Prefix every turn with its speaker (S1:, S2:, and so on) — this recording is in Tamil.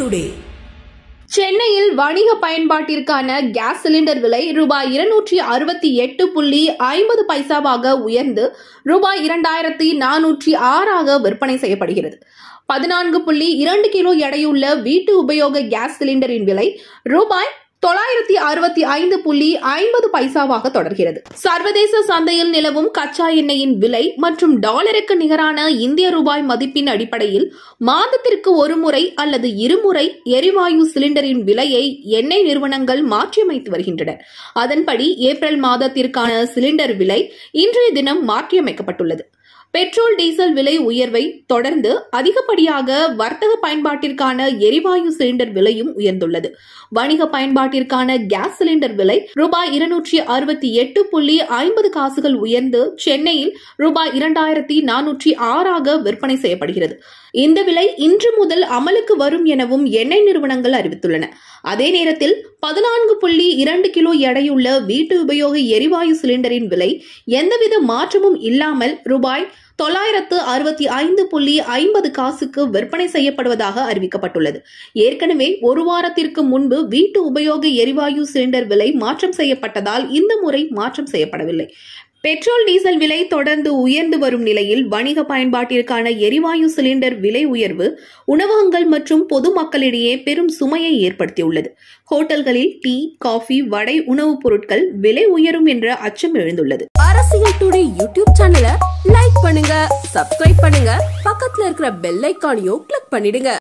S1: டுடே
S2: சென்னையில் வணிக பயன்பாட்டிற்கான கேஸ் சிலிண்டர் விலை ரூபாய் இருநூற்றி அறுபத்தி எட்டு புள்ளி ஐம்பது பைசாவாக உயர்ந்து ரூபாய் இரண்டாயிரத்தி நானூற்றி ஆறாக விற்பனை செய்யப்படுகிறது பதினான்கு புள்ளி இரண்டு கிலோ எடையுள்ள வீட்டு உபயோக கேஸ் சிலிண்டரின் விலை ரூபாய் தொள்ளாயிரத்தி அறுபத்தி ஐந்து புள்ளி ஐம்பது பைசாவாக தொடர்கிறது சர்வதேச சந்தையில் நிலவும் கச்சா எண்ணெயின் விலை மற்றும் டாலருக்கு நிகரான இந்திய ரூபாய் மதிப்பின் அடிப்படையில் மாதத்திற்கு ஒரு முறை அல்லது இருமுறை எரிவாயு சிலிண்டரின் விலையை எண்ணெய் நிறுவனங்கள் மாற்றியமைத்து வருகின்றன அதன்படி ஏப்ரல் மாதத்திற்கான சிலிண்டர் விலை இன்றைய தினம் மாற்றியமைக்கப்பட்டுள்ளது பெட்ரோல் டீசல் விலை உயர்வை தொடர்ந்து அதிகப்படியாக வர்த்தக பயன்பாட்டிற்கான எரிவாயு சிலிண்டர் விலையும் உயர்ந்துள்ளது வணிக பயன்பாட்டிற்கான கேஸ் சிலிண்டர் விலை ரூபாய் இருநூற்றி அறுபத்தி எட்டு புள்ளி ஐம்பது காசுகள் உயர்ந்து சென்னையில் ரூபாய் இரண்டாயிரத்தி நானூற்றி ஆறாக விற்பனை செய்யப்படுகிறது இந்த விலை இன்று முதல் அமலுக்கு வரும் எனவும் எண்ணெய் நிறுவனங்கள் அறிவித்துள்ளன அதே நேரத்தில் பதினான்கு புள்ளி இரண்டு கிலோ எடையுள்ள வீட்டு உபயோக எரிவாயு சிலிண்டரின் விலை எந்தவித மாற்றமும் இல்லாமல் ரூபாய் தொள்ளாயிரத்து அறுபத்தி ஐந்து புள்ளி ஐம்பது காசுக்கு விற்பனை செய்யப்படுவதாக அறிவிக்கப்பட்டுள்ளது ஏற்கனவே ஒரு வாரத்திற்கு முன்பு வீட்டு உபயோக எரிவாயு சிலிண்டர் விலை மாற்றம் செய்யப்பட்டதால் இந்த முறை மாற்றம் செய்யப்படவில்லை பெட்ரோல் டீசல் விலை தொடர்ந்து உயர்ந்து வரும் நிலையில் வணிக பயன்பாட்டிற்கான எரிவாயு சிலிண்டர் விலை உயர்வு உணவகங்கள் மற்றும் பொதுமக்களிடையே பெரும் சுமையை ஏற்படுத்தியுள்ளது ஹோட்டல்களில் டீ காஃபி வடை உணவுப் பொருட்கள் விலை உயரும் என்ற அச்சம் எழுந்துள்ளது
S1: அரசியல் டுடே யூடியூப் சேனலை லைக் பண்ணுங்க சப்ஸ்கிரைப் பண்ணுங்க பக்கத்துல இருக்கிற பெல் ஐக்கானையும் கிளிக் பண்ணிடுங்க